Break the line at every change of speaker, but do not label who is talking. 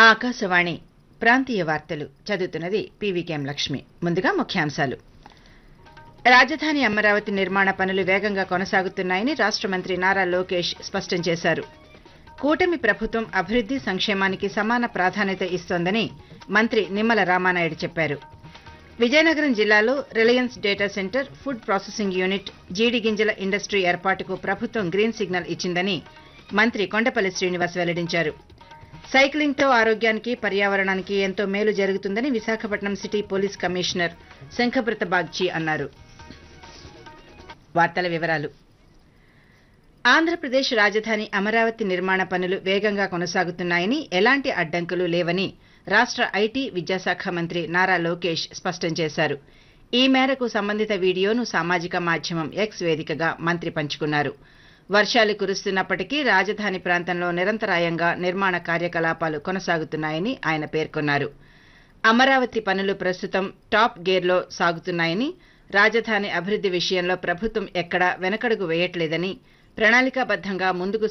ఆకాశవాణి ప్రాంతీయ వార్తలు చదువుతున్నది పీవీకేఎం లక్ష్మి ముందుగా ముఖ్యాంశాలు రాజధాని అమరావతి నిర్మాణ పనులు వేగంగా కొనసాగుతున్నాయని రాష్ట మంత్రి నారా లోకేష్ స్పష్టం చేశారు కూటమి ప్రభుత్వం అభివృద్ది సంక్షేమానికి సమాన ప్రాధాన్యత ఇస్తోందని మంత్రి నిమ్మల రామానాయుడు చెప్పారు విజయనగరం జిల్లాలో Reliance data centre food processing unit జీడి గింజల ఇండస్ట్రీ ఏర్పాటుకు ప్రభుత్వం గ్రీన్ సిగ్నల్ ఇచ్చిందని మంత్రి కొండపల్లి శ్రీనివాస్ వెల్లడించారు సైక్లింగ్తో ఆరోగ్యానికి పర్యావరణానికి ఎంతో మేలు జరుగుతుందని Visakhapatnam city police commissioner Shankhabrata Bagchi అన్నారు వార్తల వివరాలు ఆంధ్రప్రదేశ్ రాజధాని అమరావతి నిర్మాణ పనులు వేగంగా కొనసాగుతున్నాయని ఎలాంటి అడ్డంకులు లేవని రాష్ట ఐటీ విద్యాశాఖ మంత్రి నారా లోకేష్ స్పష్టం చేశారు ఈ మేరకు సంబంధిత వీడియోను సామాజిక మాధ్యమం ఎక్స్ వేదికగా మంత్రి పంచుకున్నారు వర్షాలు కురుస్తున్నప్పటికీ రాజధాని ప్రాంతంలో నిరంతరాయంగా నిర్మాణ కార్యకలాపాలు కొనసాగుతున్నాయని ఆయన పేర్కొన్నారు అమరావతి పనులు ప్రస్తుతం టాప్ గేర్లో సాగుతున్నాయని రాజధాని అభివృద్ది విషయంలో ప్రభుత్వం ఎక్కడా వెనకడుగు వేయట్లేదని ప్రణాళికాబద్దంగా ముందుకు